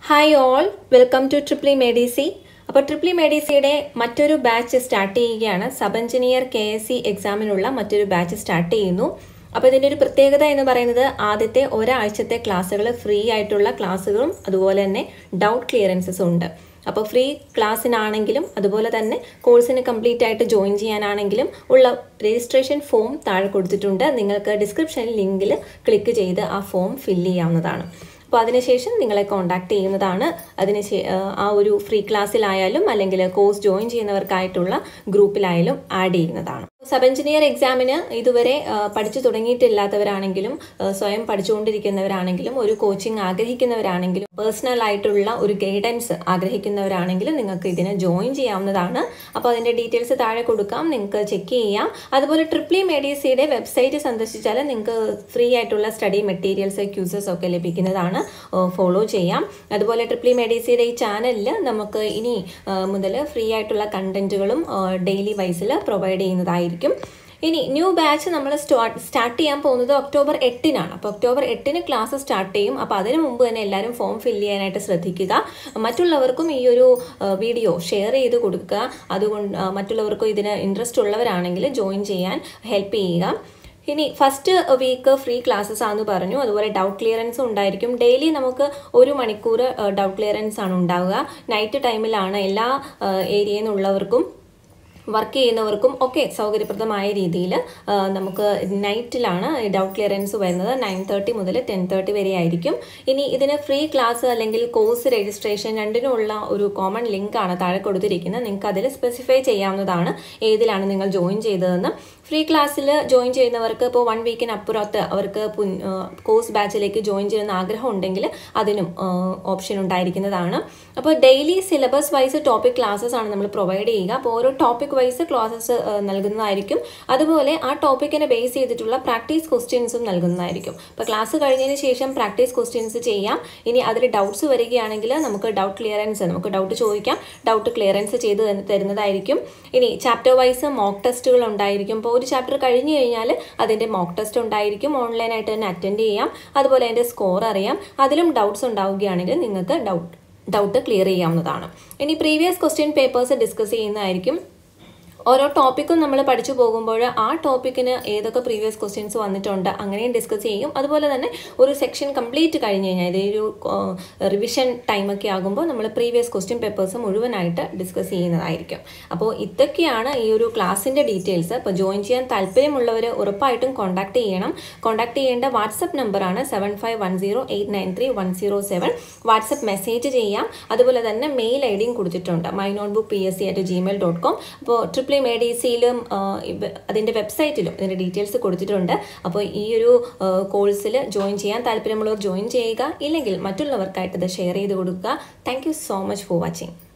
hi all welcome to triple Medici അപ്പോൾ triple മെഡിസിയുടെ മറ്റൊരു ബാച്ച് സ്റ്റാർട്ട് ചെയ്യുകയാണ് sub engineer K S C എക്സാമിനുള്ള മറ്റൊരു ബാച്ച് സ്റ്റാർട്ട് ചെയ്യുന്നു അപ്പോൾ ഇതിൻ്റെ ഒരു പ്രത്യേകത എന്ന് പറയുന്നത് ആദ്യത്തെ ഒരാഴ്ചത്തെ ക്ലാസ്സുകൾ ഫ്രീ ആയിട്ടുള്ള ക്ലാസ്സുകളും അതുപോലെ തന്നെ ഡൗട്ട് ക്ലിയറൻസസും ഉണ്ട് അപ്പോൾ ഫ്രീ ക്ലാസ്സിനാണെങ്കിലും അതുപോലെ തന്നെ കോഴ്സിന് കംപ്ലീറ്റ് ആയിട്ട് ജോയിൻ ചെയ്യാനാണെങ്കിലും ഉള്ള രജിസ്ട്രേഷൻ ഫോം താഴെ കൊടുത്തിട്ടുണ്ട് നിങ്ങൾക്ക് ഡിസ്ക്രിപ്ഷനിൽ ലിങ്കിൽ ക്ലിക്ക് ചെയ്ത് ആ ഫോം ഫില്ല് ചെയ്യാവുന്നതാണ് അപ്പോൾ അതിനുശേഷം നിങ്ങളെ കോൺടാക്ട് ചെയ്യുന്നതാണ് അതിന് ആ ഒരു ഫ്രീ ക്ലാസ്സിലായാലും അല്ലെങ്കിൽ കോഴ്സ് ജോയിൻ ചെയ്യുന്നവർക്കായിട്ടുള്ള ഗ്രൂപ്പിലായാലും ആഡ് ചെയ്യുന്നതാണ് സബ് എഞ്ചിനീയർ എക്സാമിന് ഇതുവരെ പഠിച്ചു തുടങ്ങിയിട്ടില്ലാത്തവരാണെങ്കിലും സ്വയം പഠിച്ചുകൊണ്ടിരിക്കുന്നവരാണെങ്കിലും ഒരു കോച്ചിങ് ആഗ്രഹിക്കുന്നവരാണെങ്കിലും പേഴ്സണൽ ആയിട്ടുള്ള ഒരു ഗൈഡൻസ് ആഗ്രഹിക്കുന്നവരാണെങ്കിലും നിങ്ങൾക്ക് ഇതിന് ജോയിൻ ചെയ്യാവുന്നതാണ് അപ്പോൾ അതിൻ്റെ ഡീറ്റെയിൽസ് താഴെ കൊടുക്കാം നിങ്ങൾക്ക് ചെക്ക് ചെയ്യാം അതുപോലെ ട്രിപ്ലി മെഡിസിയുടെ വെബ്സൈറ്റ് സന്ദർശിച്ചാൽ നിങ്ങൾക്ക് ഫ്രീ ആയിട്ടുള്ള സ്റ്റഡി മെറ്റീരിയൽസ് ക്യൂസസ് ഒക്കെ ലഭിക്കുന്നതാണ് ഫോളോ ചെയ്യാം അതുപോലെ ട്രിപ്ലി മെഡിസിയുടെ ഈ ചാനലിൽ നമുക്ക് ഇനി മുതൽ ഫ്രീ ആയിട്ടുള്ള കണ്ടന്റുകളും ഡെയിലി വൈസിൽ പ്രൊവൈഡ് ചെയ്യുന്നതായിരിക്കും ഇനി ന്യൂ ബാച്ച് നമ്മൾ സ്റ്റാർട്ട് സ്റ്റാർട്ട് ചെയ്യാൻ പോകുന്നത് ഒക്ടോബർ എട്ടിനാണ് അപ്പോൾ ഒക്ടോബർ എട്ടിന് ക്ലാസ് സ്റ്റാർട്ട് ചെയ്യും അപ്പോൾ അതിന് മുമ്പ് തന്നെ എല്ലാവരും ഫോം ഫില്ല് ചെയ്യാനായിട്ട് ശ്രദ്ധിക്കുക മറ്റുള്ളവർക്കും ഈ ഒരു വീഡിയോ ഷെയർ ചെയ്ത് കൊടുക്കുക അതുകൊണ്ട് മറ്റുള്ളവർക്കും ഇതിന് ഇൻട്രസ്റ്റ് ഉള്ളവരാണെങ്കിൽ ജോയിൻ ചെയ്യാൻ ഹെൽപ്പ് ചെയ്യുക ഇനി ഫസ്റ്റ് വീക്ക് ഫ്രീ ക്ലാസ്സസ് ആണെന്ന് പറഞ്ഞു അതുപോലെ ഡൗട്ട് ക്ലിയറൻസും ഉണ്ടായിരിക്കും ഡെയിലി നമുക്ക് ഒരു മണിക്കൂർ ഡൗട്ട് ക്ലിയറൻസ് ആണ് ഉണ്ടാവുക നൈറ്റ് ടൈമിലാണ് എല്ലാ ഏരിയയിൽ നിന്നുള്ളവർക്കും വർക്ക് ചെയ്യുന്നവർക്കും ഒക്കെ സൗകര്യപ്രദമായ രീതിയിൽ നമുക്ക് നൈറ്റിലാണ് ഡൗട്ട് ക്ലിയറൻസ് വരുന്നത് നയൻ തേർട്ടി മുതൽ ടെൻ തേർട്ടി വരെ ആയിരിക്കും ഇനി ഇതിന് ഫ്രീ ക്ലാസ് അല്ലെങ്കിൽ കോഴ്സ് രജിസ്ട്രേഷൻ രണ്ടിനുമുള്ള ഒരു കോമൺ ലിങ്ക് ആണ് താഴെ കൊടുത്തിരിക്കുന്നത് നിങ്ങൾക്ക് അതിൽ സ്പെസിഫൈ ചെയ്യാവുന്നതാണ് ഏതിലാണ് നിങ്ങൾ ജോയിൻ ചെയ്തതെന്ന് ഫ്രീ ക്ലാസ്സിൽ ജോയിൻ ചെയ്യുന്നവർക്ക് ഇപ്പോൾ വൺ വീക്കിനപ്പുറത്ത് അവർക്ക് കോഴ്സ് ബാച്ചിലേക്ക് ജോയിൻ ചെയ്യുന്ന ആഗ്രഹം ഉണ്ടെങ്കിൽ അതിനും ഓപ്ഷൻ ഉണ്ടായിരിക്കുന്നതാണ് അപ്പോൾ daily syllabus wise topic classes ആണ് നമ്മൾ പ്രൊവൈഡ് ചെയ്യുക അപ്പോൾ ഓരോ ടോപ്പിക് വൈസ് ക്ലാസ്സസ് നൽകുന്നതായിരിക്കും അതുപോലെ ആ ടോപ്പിക്കിനെ ബേസ് ചെയ്തിട്ടുള്ള പ്രാക്ടീസ് ക്വസ്റ്റ്യൻസും നൽകുന്നതായിരിക്കും അപ്പോൾ ക്ലാസ് കഴിഞ്ഞതിന് ശേഷം പ്രാക്ടീസ് ക്വസ്റ്റ്യൻസ് ചെയ്യാം ഇനി അതിൽ ഡൗട്ട്സ് വരികയാണെങ്കിൽ നമുക്ക് ഡൗട്ട് ക്ലിയറൻസ് നമുക്ക് ഡൗട്ട് ചോദിക്കാം ഡൗട്ട് ക്ലിയറൻസ് ചെയ്ത് തരുന്നതായിരിക്കും ഇനി ചാപ്റ്റർ വൈസ് മോക്ക് ടെസ്റ്റുകൾ ഉണ്ടായിരിക്കും ഇപ്പോൾ ഒരു ചാപ്റ്റർ കഴിഞ്ഞ് കഴിഞ്ഞാൽ അതിൻ്റെ മോക്ക് ടെസ്റ്റ് ഉണ്ടായിരിക്കും ഓൺലൈനായിട്ട് തന്നെ അറ്റൻഡ് ചെയ്യാം അതുപോലെ അതിൻ്റെ സ്കോർ അറിയാം അതിലും ഡൗട്ട്സ് ഉണ്ടാവുകയാണെങ്കിൽ നിങ്ങൾക്ക് ഡൗട്ട് ഡൗട്ട് ക്ലിയർ ചെയ്യാവുന്നതാണ് ഇനി പ്രീവിയസ് ക്വസ്റ്റ്യൻ പേപ്പേഴ്സ് ഡിസ്കസ് ചെയ്യുന്നതായിരിക്കും ഓരോ ടോപ്പിക്കും നമ്മൾ പഠിച്ചു പോകുമ്പോൾ ആ ടോപ്പിക്കിന് ഏതൊക്കെ പ്രീവിയസ് ക്വസ്റ്റ്യൻസ് വന്നിട്ടുണ്ട് അങ്ങനെയും ഡിസ്കസ് ചെയ്യും അതുപോലെ തന്നെ ഒരു സെക്ഷൻ കംപ്ലീറ്റ് കഴിഞ്ഞ് കഴിഞ്ഞാൽ ഇതൊരു റിവിഷൻ ടൈമൊക്കെ ആകുമ്പോൾ നമ്മൾ പ്രീവിയസ് ക്വസ്റ്റ്യൻ പേപ്പേഴ്സ് മുഴുവനായിട്ട് ഡിസ്കസ് ചെയ്യുന്നതായിരിക്കും അപ്പോൾ ഇതൊക്കെയാണ് ഈ ഒരു ക്ലാസ്സിൻ്റെ ഡീറ്റെയിൽസ് ഇപ്പോൾ ജോയിൻ ചെയ്യാൻ താല്പര്യമുള്ളവർ ഉറപ്പായിട്ടും കോൺടാക്ട് ചെയ്യണം കോൺടാക്ട് ചെയ്യേണ്ട വാട്സപ്പ് നമ്പറാണ് seven five one zero eight nine three one zero seven WhatsApp message ചെയ്യാം അതുപോലെ തന്നെ മെയിൽ ഐ ഡിയും കൊടുത്തിട്ടുണ്ട് my notebook P S C at Gmail dot com അപ്പോൾ ട്രിപ്പിൾ മെഡിസിയിലും അതിൻ്റെ വെബ്സൈറ്റിലും ഇതിൻ്റെ ഡീറ്റെയിൽസ് കൊടുത്തിട്ടുണ്ട് അപ്പോൾ ഈ ഒരു കോഴ്സിൽ ജോയിൻ ചെയ്യാൻ താല്പര്യമുള്ളവർ ജോയിൻ ചെയ്യുക ഇല്ലെങ്കിൽ മറ്റുള്ളവർക്കായിട്ട് ഇത് ഷെയർ ചെയ്ത് കൊടുക്കുക thank so much for watching